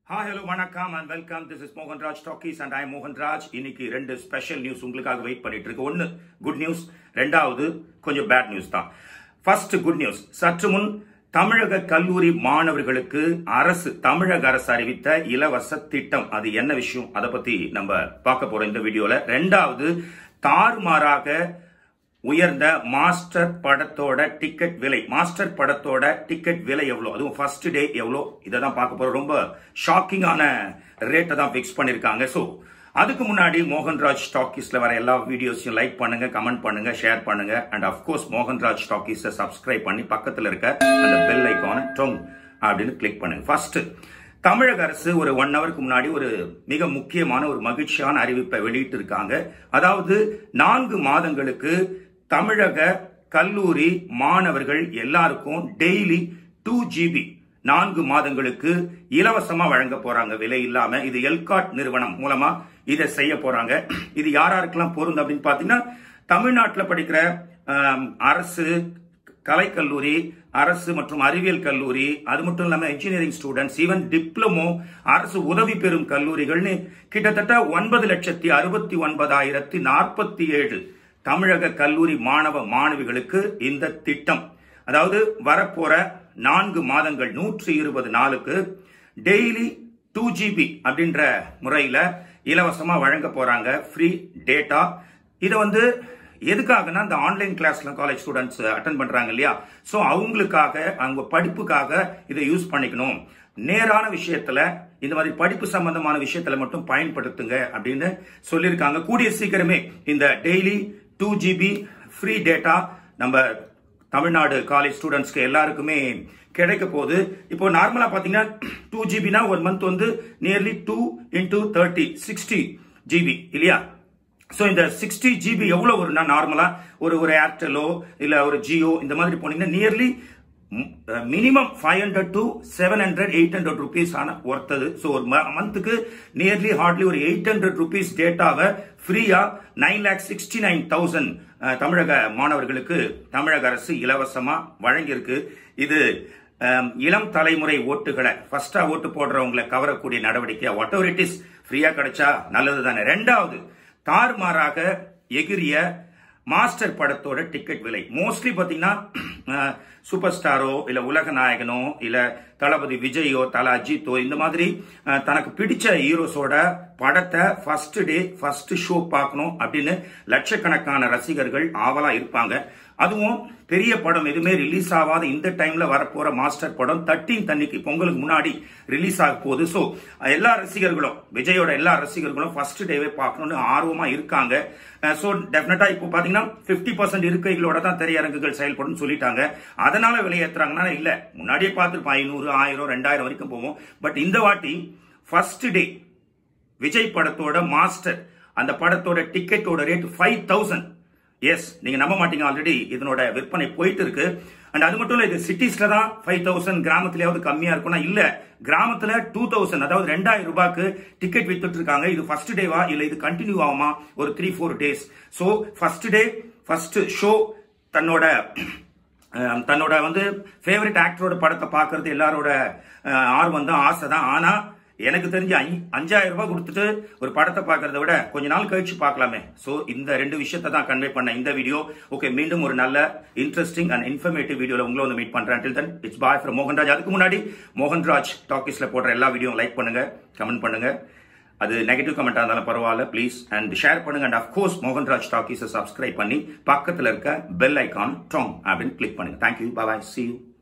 hi hello வணக்கம் and welcome this is Mohanraj talkies and I Mohanraj இன்னைக்கு ரெண்டு ஸ்பெஷல் நியூஸ் உங்களுக்காக வெயிட் பண்ணிட்டு இருக்கு ஒன்னு குட் நியூஸ் ரெண்டாவது கொஞ்சம் பேட் நியூஸ் தான் ஃபர்ஸ்ட் குட் நியூஸ் சற்று முன் தமிழக கல்லூரி மாணவர்களுக்கு அரசு தமிழக அரசு அறிவித்த இலவச திட்டம் அது என்ன விஷயம் அதை பத்தி நம்ம பார்க்க போறோம் இந்த வீடியோல ரெண்டாவது தாறுமாறாக உயர்ந்த மாஸ்டர் படத்தோட டிக்கெட் விலை மாஸ்டர் படத்தோட டிக்கெட் விலை எவ்வளவு அதுவும் ஃபர்ஸ்ட் டே எவ்வளோ இதை தான் பார்க்க போறோம் ரொம்ப ஷாக்கிங்கான ரேட்டை தான் ஃபிக்ஸ் பண்ணிருக்காங்க ஸோ அதுக்கு முன்னாடி மோகன்ராஜ் ஸ்டாக்கீஸ்ல வர எல்லா வீடியோஸையும் லைக் பண்ணுங்க கமெண்ட் பண்ணுங்க ஷேர் பண்ணுங்க அண்ட் அஃப்கோர்ஸ் மோகன்ராஜ் ஸ்டாக்கீஸை சப்ஸ்கிரைப் பண்ணி பக்கத்தில் இருக்க அந்த பெல் ஐக்கான டொங் அப்படின்னு கிளிக் பண்ணுங்க ஃபர்ஸ்ட் தமிழக அரசு ஒரு ஒன் ஹவருக்கு முன்னாடி ஒரு மிக முக்கியமான ஒரு மகிழ்ச்சியான அறிவிப்பை வெளியிட்டு இருக்காங்க அதாவது நான்கு மாதங்களுக்கு தமிழக கல்லூரி மாணவர்கள் எல்லாருக்கும் டெய்லி டூ ஜிபி நான்கு மாதங்களுக்கு இலவசமா வழங்க போறாங்க விலை இல்லாம இது எல்காட் நிறுவனம் மூலமா இதை செய்ய போறாங்க இது யாராருக்கெல்லாம் பொருந்தும் அப்படின்னு பாத்தீங்கன்னா தமிழ்நாட்டில் படிக்கிற ஆம், அரசு கலைக்கல்லூரி அரசு மற்றும் அறிவியல் கல்லூரி அது மட்டும் இல்லாம இன்ஜினியரிங் ஸ்டூடெண்ட்ஸ் ஈவன் டிப்ளமோ அரசு உதவி பெறும் கல்லூரிகள்னு கிட்டத்தட்ட ஒன்பது லட்சத்தி அறுபத்தி ஒன்பதாயிரத்தி நாற்பத்தி ஏழு தமிழக கல்லூரி மாணவ மாணவிகளுக்கு இந்த திட்டம் அதாவது வரப்போற நான்கு மாதங்கள் நூற்றி இருபது நாளுக்கு டெய்லி டூ ஜிபி அப்படின்ற முறையில இலவசமா வழங்க போறாங்க ஃப்ரீ டேட்டா இதை வந்து எதுக்காகனா இந்த ஆன்லைன் கிளாஸ்ல காலேஜ் ஸ்டூடெண்ட்ஸ் அட்டன் பண்றாங்க இல்லையா சோ அவங்களுக்காக அவங்க படிப்புக்காக இதை யூஸ் பண்ணிக்கணும் நேரான விஷயத்துல இந்த மாதிரி படிப்பு சம்பந்தமான விஷயத்துல மட்டும் பயன்படுத்துங்க அப்படின்னு சொல்லியிருக்காங்க கூடிய சீக்கிரமே இந்த daily two GB free data நம்ம தமிழ்நாடு காலேஜ் ஸ்டூடெண்ட்ஸ்க்கு எல்லாருக்குமே கிடைக்க போகுது இப்போ நார்மலா பாத்தீங்கன்னா டூ ஜிபினா ஒரு மந்த் வந்து nearly two into thirty sixty GB இல்லையா சோ இந்த சிக்ஸ்டி ஜிபி எவ்வளவு வரும்னா நார்மலா ஒரு ஒரு ஏர்டெலோ இல்ல ஒரு ஜியோ இந்த மாதிரி போனீங்கன்னா nearly minimum five hundred to seven hundred eight hundred rupees ஆன ஒர்த்தது ஸோ ஒரு மந்த்துக்கு நியர்லி ஹார்ட்லி ஒரு எயிட் ஹண்ட்ரட் ருபீஸ் டேட்டாவை ஃப்ரீயா nine lakh sixty nine thousand தமிழக மாணவர்களுக்கு தமிழக அரசு இலவசமா வழங்கியிருக்கு இது அம், இளம் தலைமுறை ஓட்டுகளை ஃபர்ஸ்டா ஓட்டு போடுறவங்களை கவரக்கூடிய நடவடிக்கை வாட் எவர் இட் இஸ் ஃப்ரீயா கிடைச்சா நல்லது தானே ரெண்டாவது தாறுமாறாக எகிரிய மாஸ்டர் படத்தோட டிக்கெட் விலை மோஸ்ட்லி பாத்தீங்கன்னா அஹ், சூப்பர் ஸ்டாரோ இல்ல உலக நாயகனோ இல்ல தளபதி விஜயோ தல அஜித்தோ இந்த மாதிரி அஹ், தனக்கு பிடிச்ச ஹீரோஸோட படத்தை ஃபர்ஸ்ட் டே ஃபர்ஸ்ட் ஷோ பார்க்கணும் அப்படின்னு லட்சக்கணக்கான ரசிகர்கள் ஆவலா இருப்பாங்க அதுவும் பெரிய படம் எதுவுமே ரிலீஸ் ஆகாத இந்த டைம்ல வரப்போற மாஸ்டர் படம் தட்டின் தண்ணிக்கு பொங்கலுக்கு முன்னாடி ரிலீஸ் ஆக போகுது சோ எல்லா ரசிகர்களும் விஜயோட எல்லா ரசிகர்களும் ஃபர்ஸ்ட் டேவே பார்க்கணும்னு ஆர்வமா இருக்காங்க சோ டெஃபினட்டா இப்போ பாத்தீங்கன்னா 50% பர்சன்ட் இருக்கைகளோட தான் திரையரங்குகள் செயல்படும் சொல்லிட்டாங்க அதனால விலையேத்துறாங்கன்னா இல்ல முன்னாடியே பார்த்துருப்போம் ஐநூறு ஆயிரம் ரெண்டாயிரம் வரைக்கும் போவோம் பட் இந்த வாட்டி ஃபர்ஸ்ட் டே விஜய் படத்தோட மாஸ்டர் அந்த படத்தோட டிக்கெட்டோட ரேட் ஃபைவ் தௌசண்ட் எஸ் நீங்க நம்ப மாட்டீங்க ஆல்ரெடி இதனோட விற்பனை போயிட்டு இருக்கு அண்ட் அது மட்டும் இல்ல இது சிட்டிஸ்ல தான் ஃபைவ் தௌசண்ட் கிராமத்திலேயாவது கம்மியா இருக்கும்னா இல்ல கிராமத்துல டூ தௌசண்ட் அதாவது ரெண்டாயிரம் ரூபாய்க்கு டிக்கெட் வித்துட்டு இருக்காங்க இது ஃபர்ஸ்ட் டேவா இல்ல இது கண்டினியூ ஆகுமா ஒரு three four days so first day first show தன்னோட அஹ், தன்னோட வந்து ஃபேவரட் ஆக்டரோட படத்தை பார்க்கறது எல்லாரோட அஹ், ஆர்வம் தான் ஆசை தான் ஆனா எனக்கு தெரிஞ்சு ஐ- அஞ்சாயிரம் ரூபாய் கொடுத்துட்டு ஒரு படத்தை பார்க்கறத விட கொஞ்ச நாள் கழிச்சு பார்க்கலாமே சோ இந்த ரெண்டு விஷயத்தை தான் கன்வே பண்ண இந்த வீடியோ ஓகே மீண்டும் ஒரு நல்ல இன்ட்ரெஸ்டிங் அண்ட் இன்ஃபர்மேட்டிவ் வீடியோல உங்களை வந்து மீட் பண்றேன் Till then it's bye from Mohanraj அதுக்கு முன்னாடி மோகன்ராஜ் டாக்கீஸ்ல போடுற எல்லா வீடியோ லைக் பண்ணுங்க கமெண்ட் பண்ணுங்க அது நெகட்டிவ் கமெண்டா இருந்தாலும் பரவாயில்ல ப்ளீஸ் அண்ட் ஷேர் பண்ணுங்க அண்ட் அஃப்கோர்ஸ் மோகன்ராஜ் டாக்கீஸை சப்ஸ்கிரைப் பண்ணி பக்கத்துல இருக்க பெல் ஐகான் டாங் அப்படின்னு கிளிக் பண்ணுங்க தேங்க்யூ பாய் சி யூ